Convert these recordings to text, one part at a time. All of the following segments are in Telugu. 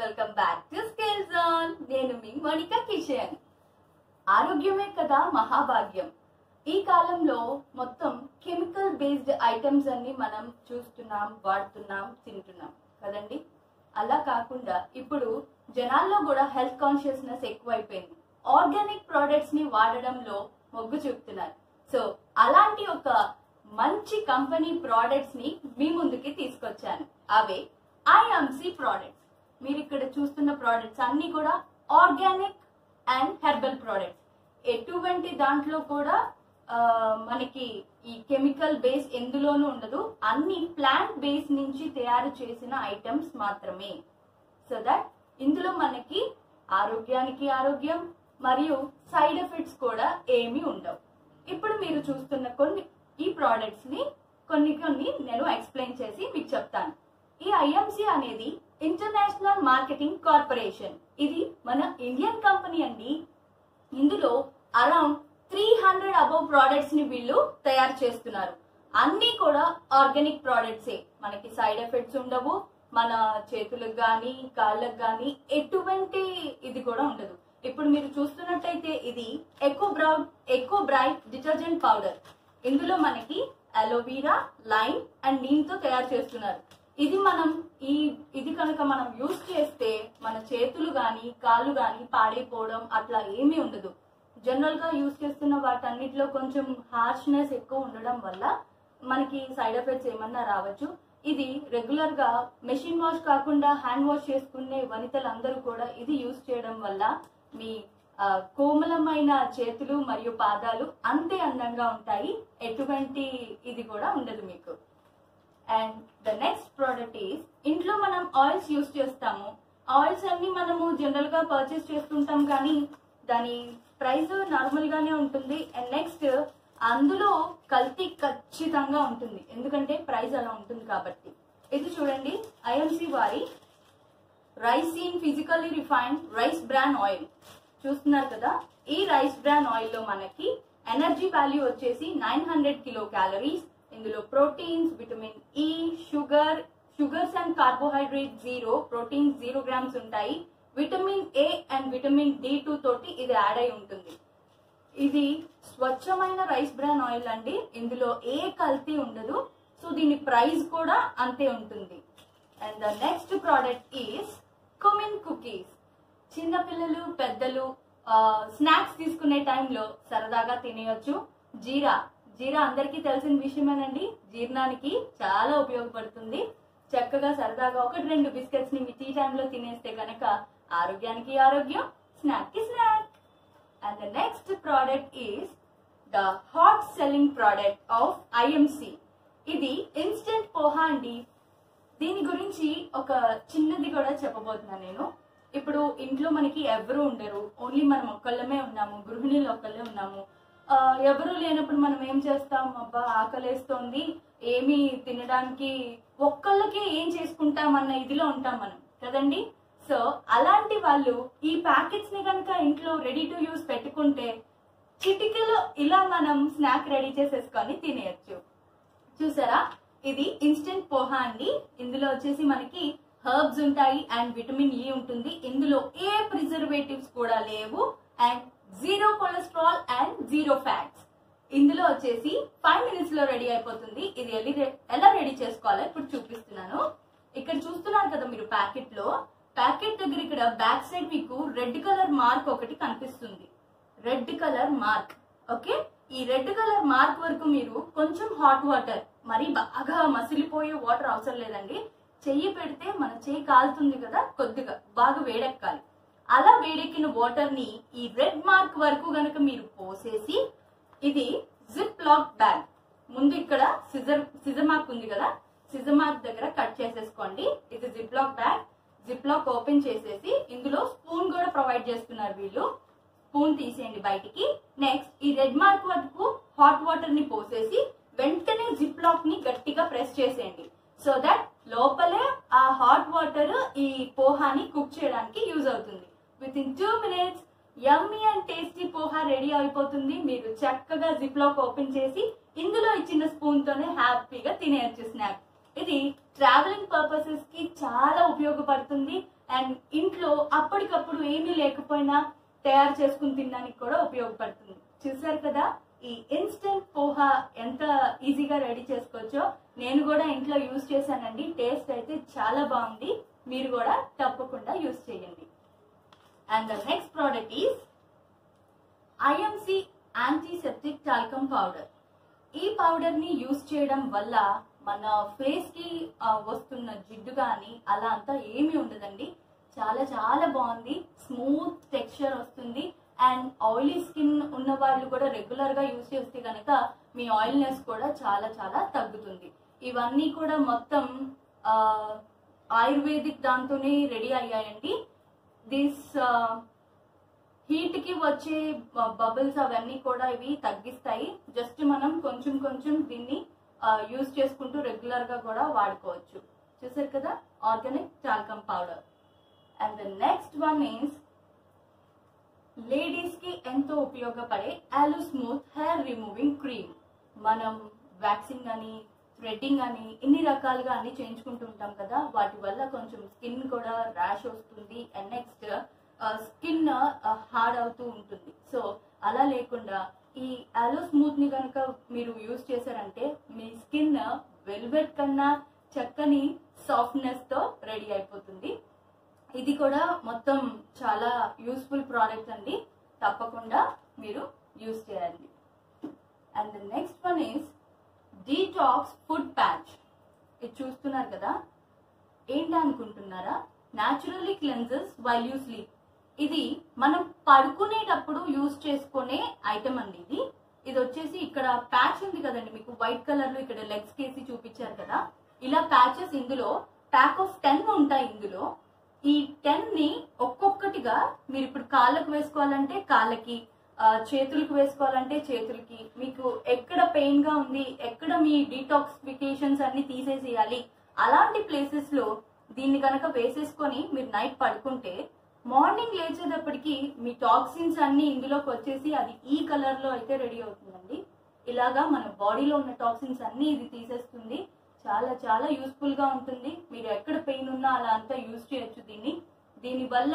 welcome back to scale zone నేను మీ మోనికా కిషన్ ఆరోగ్యమే కదా మహాభాగ్యం ఈ కాలంలో మొత్తం కెమికల్ బేస్డ్ ఐటమ్స్ అన్ని మనం చూస్తున్నాం వాడుతున్నాం తింటున్నాం కదండి అలా కాకుండా ఇప్పుడు జనాల్లో కూడా హెల్త్ కాన్షియస్నెస్ ఎక్కువైపోయింది ఆర్గానిక్ ప్రోడక్ట్స్ ని వాడడంలో మొగ్గు చూపుతున్నారు సో అలాంటి ఒక మంచి కంపెనీ ప్రోడక్ట్స్ ని మీ ముందుకి తీసుకొచ్చాను అవే ఐఎంసి ప్రోడక్ట్స్ మీరు ఇక్కడ చూస్తున్న ప్రోడక్ట్స్ అన్ని కూడా ఆర్గానిక్ అండ్ హెర్బల్ ప్రోడక్ట్స్ ఎటువంటి దాంట్లో కూడా ఆ, మనకి ఈ కెమికల్ బేస్ ఎందులోనూ ఉండదు అన్ని ప్లాంట్ బేస్ నుంచి తయారు చేసిన ఐటమ్స్ మాత్రమే సో దట్ ఇందులో మనకి ఆరోగ్యానికి ఆరోగ్యం మరియు సైడ్ ఎఫెక్ట్స్ కూడా ఏమీ ఉండవు ఇప్పుడు మీరు చూస్తున్న కొన్ని ఈ ప్రోడక్ట్స్ ని కొన్ని కొన్ని నేను ఎక్స్ప్లెయిన్ చేసి మీకు చెప్తాను ఈ ఐఎంసి అనేది ఇంటర్నేషనల్ మార్కెటింగ్ కార్పొరేషన్ ఇది మన ఇండియన్ కంపెనీ అండి ఇందులో around three hundred above products ని వీళ్ళు తయారు చేస్తున్నారు అన్ని కూడా ఆర్గానిక్ ప్రోడక్ట్సే మనకి సైడ్ ఎఫెక్ట్స్ ఉండవు మన చేతులకు కానీ కాళ్ళకు కానీ ఎటువంటి ఇది కూడా ఉండదు ఇప్పుడు మీరు చూస్తున్నట్టయితే ఇది eco brown eco bright detergent powder ఇందులో మనకి అలోవీరా లైమ్ అండ్ నీమ్ తో తయారు చేస్తున్నారు ఇది మనం ఈ ఇది కనుక మనం యూజ్ చేస్తే మన చేతులు గాని కాళ్ళు గాని పాడైపోవడం అట్లా ఏమీ ఉండదు జనరల్ గా యూజ్ చేస్తున్న వాటన్నిటిలో కొంచెం హార్ష్నెస్ ఎక్కువ ఉండడం వల్ల మనకి సైడ్ ఎఫెక్ట్స్ ఏమన్నా రావచ్చు ఇది రెగ్యులర్ గా మెషిన్ వాష్ కాకుండా హ్యాండ్ వాష్ చేసుకునే వనితలందరూ కూడా ఇది యూజ్ చేయడం వల్ల మీ ఆ, కోమలమైన చేతులు మరియు పాదాలు అంతే అందంగా ఉంటాయి ఎటువంటి ఇది కూడా ఉండదు మీకు and the next product is ఇంట్లో మనం ఆయిల్స్ యూస్ చేస్తాము ఆయిల్స్ అన్ని మనము జనరల్ గా పర్చేస్ చేస్తుంటాం కానీ దాని ప్రైస్ నార్మల్ గానే ఉంటుంది అండ్ నెక్స్ట్ అందులో కల్తీ ఖచ్చితంగా ఉంటుంది ఎందుకంటే ప్రైస్ అలా ఉంటుంది కాబట్టి ఇది చూడండి ఐఎంసి వారి రైసీన్ physically refined rice bran oil చూస్తున్నారు కదా ఈ రైస్ బ్రాన్ ఆయిల్ లో మనకి ఎనర్జీ వాల్యూ వచ్చేసి నైన్ హండ్రెడ్ కిలో క్యాలరీస్ ఇందులో proteins vitamin E sugar sugars and carbohydrate zero protein zero grams ఉంటాయి vitamin A and vitamin D two తోటి ఇది యాడ్ అయి ఉంటుంది ఇది స్వచ్ఛమైన రైస్ బ్రాన్ ఆయిల్ అండి ఇందులో ఏ కల్తీ ఉండదు సో దీని ప్రైస్ కూడా అంతే ఉంటుంది and the next product is cumin cookies చిన్నపిల్లలు పెద్దలు స్నాక్స్ తీసుకునే టైంలో సరదాగా తినేయొచ్చు జీరా జీరా అందరికీ తెలిసిన విషయమేనండి జీర్ణానికి చాలా ఉపయోగపడుతుంది చక్కగా సరదాగా ఒకటి రెండు బిస్కెట్స్ ని మీ టీ టైంలో తినేస్తే గనక ఆరోగ్యానికి ఆరోగ్యం స్నాక్ కి snack and the next product is the hot selling product of IMC ఇది ఇన్స్టెంట్ పోహా అండి దీని గురించి ఒక చిన్నది కూడా చెప్పబోతున్నాను నేను ఇప్పుడు ఇంట్లో మనకి ఎవరు ఉండరు ఓన్లీ మనం ఒక్కళ్ళమే ఉన్నాము గృహిణులు ఒక్కళ్ళే ఉన్నాము ఆ, ఎవరు లేనప్పుడు మనం ఏం చేస్తాం అబ్బా ఆకలేస్తోంది ఏమి తినడానికి ఒక్కళ్ళకే ఏం చేసుకుంటాం అన్న ఇదిలో ఉంటాం మనం కదండి సో అలాంటి వాళ్ళు ఈ ప్యాకెట్స్ ని కనుక ఇంట్లో రెడీ టు యూస్ పెట్టుకుంటే చిటికలో ఇలా మనం స్నాక్ రెడీ చేసేసుకొని తినేయచ్చు చూసారా ఇది ఇన్స్టెంట్ పోహా అండి ఇందులో వచ్చేసి మనకి హర్బ్స్ ఉంటాయి అండ్ విటమిన్ ఈ ఉంటుంది ఇందులో ఏ ప్రిజర్వేటివ్స్ కూడా లేవు and zero cholesterol and zero fats ఇందులో వచ్చేసి ఫైవ్ మినిట్స్ లో రెడీ అయిపోతుంది ఇది ఎల్లి ఎలా రెడీ చేసుకోవాలో ఇప్పుడు చూపిస్తున్నాను ఇక్కడ చూస్తున్నారు కదా మీరు ప్యాకెట్ లో ప్యాకెట్ దగ్గర ఇక్కడ బ్యాక్ సైడ్ మీకు రెడ్ కలర్ మార్క్ ఒకటి కనిపిస్తుంది రెడ్ కలర్ మార్క్ ఓకే ఈ రెడ్ కలర్ మార్క్ వరకు మీరు కొంచెం హాట్ వాటర్ మరి బాగా మసిలిపోయే వాటర్ అవసరం లేదండి చెయ్యి పెడితే మన చెయ్యి కాలుతుంది కదా కొద్దిగా బాగా వేడెక్కాలి అలా వేడెక్కిన వాటర్ ని ఈ రెడ్ మార్క్ వరకు గనక మీరు పోసేసి ఇది జిప్ లాక్ బ్యాగ్ ముందు ఇక్కడ సిజర్ సిజర్ మార్క్ ఉంది కదా సిజర్ మార్క్ దగ్గర కట్ చేసేసుకోండి ఇది zip lock bag zip lock open చేసేసి ఇందులో స్పూన్ కూడా ప్రొవైడ్ చేస్తున్నారు వీళ్ళు స్పూన్ తీసేయండి బయటికి నెక్స్ట్ ఈ రెడ్ మార్క్ వరకు హాట్ వాటర్ ని పోసేసి వెంటనే జిప్ లాక్ ని గట్టిగా ప్రెస్ చేసేయండి సో దట్ లోపలే ఆ హాట్ వాటర్ ఈ పోహాని కుక్ చేయడానికి యూజ్ అవుతుంది with in two minutes yummy and tasty poha ready అయిపోతుంది మీరు చక్కగా జిప్ లాక్ ఓపెన్ చేసి ఇందులో ఇచ్చిన స్పూన్ తోనే హ్యాపీగా తినేయచ్చు స్నాక్ ఇది ట్రావెలింగ్ పర్పసెస్ కి చాలా ఉపయోగపడుతుంది అండ్ ఇంట్లో అప్పటికప్పుడు ఏమీ లేకపోయినా తయారు చేసుకుని తినడానికి కూడా ఉపయోగపడుతుంది చూసారు కదా ఈ ఇన్స్టెంట్ పోహా ఎంత ఈజీగా రెడీ చేసుకోవచ్చో నేను కూడా ఇంట్లో యూజ్ చేశానండి టేస్ట్ అయితే చాలా బాగుంది మీరు కూడా తప్పకుండా యూజ్ చేయండి and the next product is IMC antiseptic talcum powder ఈ పౌడర్ ని యూజ్ చేయడం వల్ల మన ఫేస్ కి ఆ, వస్తున్న జిడ్డు కానీ అలా అంతా ఏమీ ఉండదండి చాలా చాలా బాగుంది స్మూత్ టెక్స్చర్ వస్తుంది అండ్ ఆయిలీ స్కిన్ ఉన్న వాళ్ళు కూడా రెగ్యులర్ గా యూజ్ చేస్తే కనుక మీ ఆయిల్నెస్ కూడా చాలా చాలా తగ్గుతుంది ఇవన్నీ కూడా మొత్తం ఆ, ఆయుర్వేదిక్ దాంతోనే రెడీ అయ్యాయండి దిస్ హీట్ కి వచ్చే బబుల్స్ అవన్నీ కూడా ఇవి తగ్గిస్తాయి జస్ట్ మనం కొంచెం కొంచెం దీన్ని యూజ్ చేసుకుంటూ రెగ్యులర్ గా కూడా వాడుకోవచ్చు చూసారు కదా organic talcum powder and the next one is ladies కి ఎంతో ఉపయోగపడే aloe smooth hair removing cream మనం వ్యాక్సింగ్ అని థ్రెడ్డింగ్ అని ఇన్ని రకాలుగా అన్ని చేయించుకుంటూ ఉంటాం కదా వాటి వల్ల కొంచెం స్కిన్ కూడా ర్యాష్ వస్తుంది అండ్ నెక్స్ట్ స్కిన్ హార్డ్ అవుతూ ఉంటుంది సో అలా లేకుండా ఈ ఆలో స్మూత్ ని కనుక మీరు యూజ్ చేశారంటే మీ స్కిన్ వెల్వెట్ కన్నా చక్కని సాఫ్ట్నెస్ తో రెడీ అయిపోతుంది ఇది కూడా మొత్తం చాలా యూస్ఫుల్ ప్రోడక్ట్ అండి తప్పకుండా మీరు యూజ్ చేయండి and the next one is detox food patch ఇది చూస్తున్నారు కదా ఏంటి అనుకుంటున్నారా naturally cleanses while you sleep ఇది మనం పడుకునేటప్పుడు యూజ్ చేసుకునే ఐటమ్ అండి ఇది ఇది వచ్చేసి ఇక్కడ ప్యాచ్ ఉంది కదండి మీకు వైట్ కలర్ లో ఇక్కడ లెగ్స్ కేసి చూపించారు కదా ఇలా ప్యాచెస్ ఇందులో ప్యాక్ ఆఫ్ టెన్ ఉంటాయి ఇందులో ఈ టెన్ ని ఒక్కొక్కటిగా మీరు ఇప్పుడు కాళ్ళకు వేసుకోవాలంటే కాళ్ళకి ఆ, చేతులకు వేసుకోవాలంటే చేతులకి మీకు ఎక్కడ పెయిన్ గా ఉంది ఎక్కడ మీ డీటాక్సిఫికేషన్స్ అన్ని తీసేసేయాలి అలాంటి ప్లేసెస్ లో దీన్ని కనుక వేసేసుకొని మీరు నైట్ పడుకుంటే మార్నింగ్ లేచేటప్పటికి మీ టాక్సిన్స్ అన్ని ఇందులోకి వచ్చేసి అది ఈ కలర్ లో అయితే రెడీ అవుతుందండి ఇలాగా మన బాడీలో ఉన్న టాక్సిన్స్ అన్ని ఇది తీసేస్తుంది చాలా చాలా యూస్ఫుల్ గా ఉంటుంది మీరు ఎక్కడ పెయిన్ ఉన్నా అలా అంతా యూజ్ చేయొచ్చు దీన్ని దీని వల్ల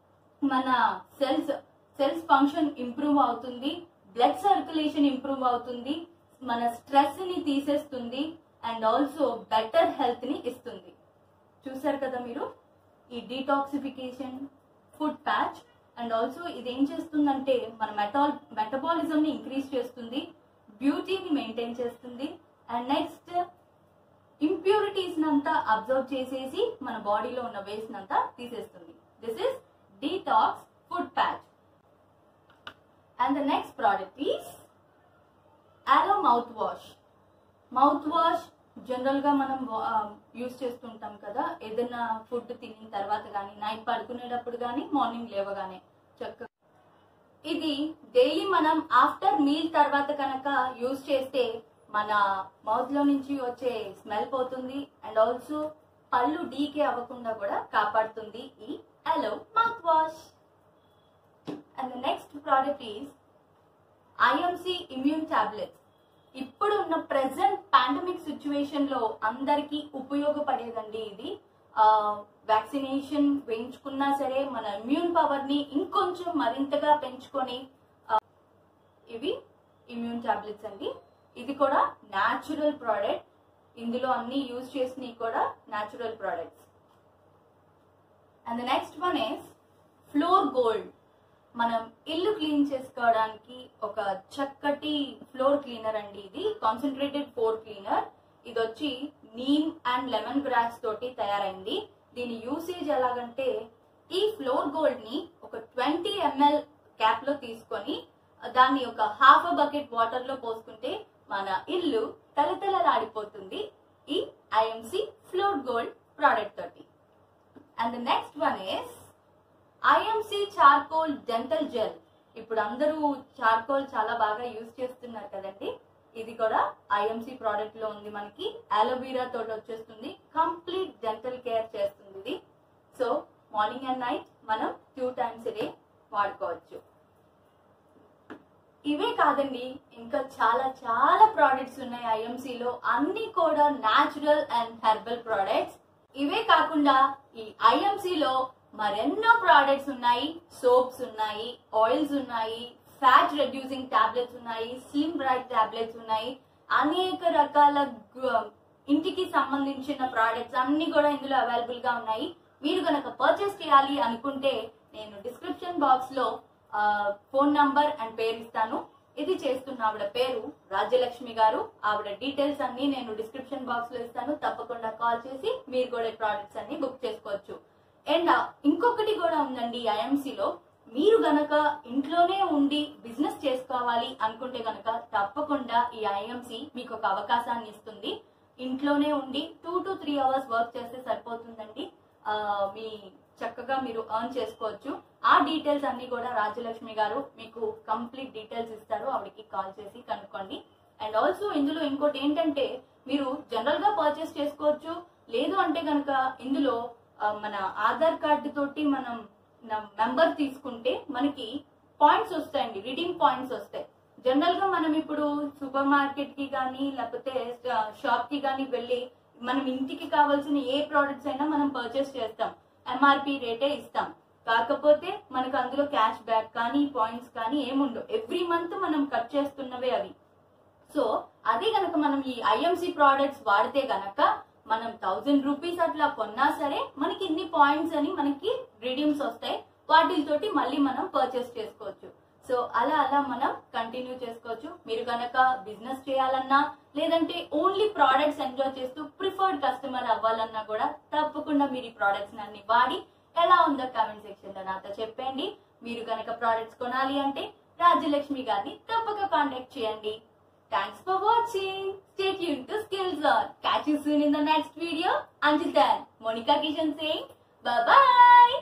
మన సెల్స్ సెల్స్ ఫంక్షన్ ఇంప్రూవ్ అవుతుంది బ్లడ్ సర్క్యులేషన్ ఇంప్రూవ్ అవుతుంది మన స్ట్రెస్ ని తీసేస్తుంది అండ్ ఆల్సో బెటర్ హెల్త్ ని ఇస్తుంది చూసారు కదా మీరు ఈ detoxification food patch and also ఇది ఏం చేస్తుందంటే మన మెటాల్ మెటబాలిజం ని ఇంక్రీజ్ చేస్తుంది బ్యూటీని మెయింటైన్ చేస్తుంది అండ్ నెక్స్ట్ ఇంప్యూరిటీస్ అంతా అబ్జర్వ్ చేసేసి మన బాడీలో ఉన్న వేస్ట్ అంతా తీసేస్తుంది this is detox food patch and the next product is aloe mouth wash mouth wash general గా మనం యూస్ చేస్తుంటాం కదా ఏదైనా ఫుడ్ తినిన తర్వాత కానీ నైట్ పడుకునేటప్పుడు కానీ మార్నింగ్ లేవగానే చక్కగా ఇది డైలీ మనం ఆఫ్టర్ మీల్ తర్వాత కనుక యూస్ చేస్తే మన మౌత్ లో నుంచి వచ్చే స్మెల్ పోతుంది అండ్ ఆల్సో పళ్ళు డీకే అవ్వకుండా కూడా కాపాడుతుంది ఈ aloe mouth wash and next product is IMC immune tablets ఇప్పుడు ఉన్న ప్రెసెంట్ పాండమిక్ సిచ్యువేషన్ లో అందరికీ ఉపయోగపడేదండి ఇది వ్యాక్సినేషన్ వేయించుకున్నా సరే మన ఇమ్యూన్ పవర్ ని ఇంకొంచెం మరింతగా పెంచుకొని ఆ, ఇవి ఇమ్యూన్ టాబ్లెట్స్ అండి ఇది కూడా న్యాచురల్ ప్రోడక్ట్ ఇందులో అన్ని యూజ్ చేసినవి కూడా natural products and the next one is floor gold మనం ఇల్లు క్లీన్ చేసుకోవడానికి ఒక చక్కటి ఫ్లోర్ క్లీనర్ అండి ఇది కాన్సన్ట్రేటెడ్ ఫ్లోర్ క్లీనర్ ఇది వచ్చి నీమ్ అండ్ లెమన్ గ్రాస్ తోటి తయారైంది దీని యూసేజ్ ఎలాగంటే ఈ ఫ్లోర్ గోల్డ్ ని ఒక ట్వంటీ ఎంఎల్ క్యాప్ లో తీసుకొని దాన్ని ఒక హాఫ్ బకెట్ వాటర్ లో పోసుకుంటే మన ఇల్లు తలతలలాడిపోతుంది ఈ ఐఎంసి ఫ్లోర్ గోల్డ్ ప్రోడక్ట్ తోటి and the next one is IMC charcoal dental gel ఇప్పుడు అందరూ చార్కోల్ చాలా బాగా యూజ్ చేస్తున్నారు కదండి ఇది కూడా ఐఎంసి ప్రోడక్ట్ లో ఉంది మనకి అలోవీరా తోటి వచ్చేస్తుంది కంప్లీట్ డెంటల్ కేర్ చేస్తుంది ఇది సో మార్నింగ్ అండ్ నైట్ మనం టూ టైమ్స్ డే వాడుకోవచ్చు ఇవే కాదండి ఇంకా చాలా చాలా ప్రోడక్ట్స్ ఉన్నాయి ఐఎంసి లో అన్ని కూడా న్యాచురల్ అండ్ హెర్బల్ ప్రోడక్ట్స్ ఇవే కాకుండా ఈ ఐఎంసి లో మరెన్నో ప్రోడక్ట్స్ ఉన్నాయి సోప్స్ ఉన్నాయి ఆయిల్స్ ఉన్నాయి ఫ్యాట్ రెడ్యూసింగ్ టాబ్లెట్స్ ఉన్నాయి స్లిమ్ బ్రైట్ టాబ్లెట్స్ ఉన్నాయి అనేక రకాల గు- ఇంటికి సంబంధించిన ప్రోడక్ట్స్ అన్ని కూడా ఇందులో అవైలబుల్ గా ఉన్నాయి మీరు గనక పర్చేస్ చేయాలి అనుకుంటే నేను డిస్క్రిప్షన్ బాక్స్ లో ఫోన్ నంబర్ అండ్ పేరు ఇస్తాను ఇది చేస్తున్న ఆవిడ పేరు రాజ్యలక్ష్మి గారు ఆవిడ డీటెయిల్స్ అన్ని నేను డిస్క్రిప్షన్ బాక్స్ లో ఇస్తాను తప్పకుండా కాల్ చేసి మీరు కూడా ఈ ప్రోడక్ట్స్ అన్ని బుక్ చేసుకోవచ్చు అండ్ ఇంకొకటి కూడా ఉందండి IMC లో మీరు గనక ఇంట్లోనే ఉండి బిజినెస్ చేసుకోవాలి అనుకుంటే గనక తప్పకుండా ఈ ఐఎంసి మీకు ఒక అవకాశాన్ని ఇస్తుంది ఇంట్లోనే ఉండి two to three hours work చేస్తే సరిపోతుందండి ఆ, మీ చక్కగా మీరు ఎర్న్ చేసుకోవచ్చు ఆ డీటెయిల్స్ అన్ని కూడా రాజ్యలక్ష్మి గారు మీకు కంప్లీట్ డీటెయిల్స్ ఇస్తారు ఆవిడకి కాల్ చేసి కనుక్కోండి అండ్ ఆల్సో ఇందులో ఇంకోటి ఏంటంటే మీరు జనరల్ గా పర్చేస్ చేసుకోవచ్చు లేదు అంటే కనుక ఇందులో ఆ, మన ఆధార్ కార్డు తోటి మనం మెంబర్ తీసుకుంటే మనకి పాయింట్స్ వస్తాయండి రీడింగ్ పాయింట్స్ వస్తాయి జనరల్ గా మనం ఇప్పుడు సూపర్ మార్కెట్ కి కానీ లేకపోతే షాప్ కి కానీ వెళ్ళి మనం ఇంటికి కావాల్సిన ఏ ప్రోడక్ట్స్ అయినా మనం పర్చేస్ చేస్తాం ఎంఆర్పి రేటే ఇస్తాం కాకపోతే మనకు అందులో క్యాష్ బ్యాక్ కానీ పాయింట్స్ కానీ ఏముండవు ఎవ్రీ మంత్ మనం కట్ చేస్తున్నవే అవి సో అదే గనక మనం ఈ ఐఎంసి ప్రోడక్ట్స్ వాడితే గనక మనం థౌజండ్ రూపీస్ అట్లా కొన్నా సరే మనకి ఇన్ని పాయింట్స్ అని మనకి రిడీమ్స్ వస్తాయి వాటితోటి మళ్ళీ మనం పర్చేస్ చేసుకోవచ్చు సో అలా అలా మనం కంటిన్యూ చేసుకోవచ్చు మీరు కనుక బిజినెస్ చేయాలన్నా లేదంటే ఓన్లీ ప్రోడక్ట్స్ ఎంజాయ్ చేస్తూ ప్రిఫర్డ్ కస్టమర్ అవ్వాలన్నా కూడా తప్పకుండా మీరు ఈ ప్రోడక్ట్స్ అన్ని వాడి ఎలా ఉందో కామెంట్ సెక్షన్ లో నాతో చెప్పండి మీరు కనుక ప్రోడక్ట్స్ కొనాలి అంటే రాజ్యలక్ష్మి గారిని తప్పక కాంటాక్ట్ చేయండి thanks for watching stay tuned to skills on catch you soon in the next video until then Monica Kishan Singh bye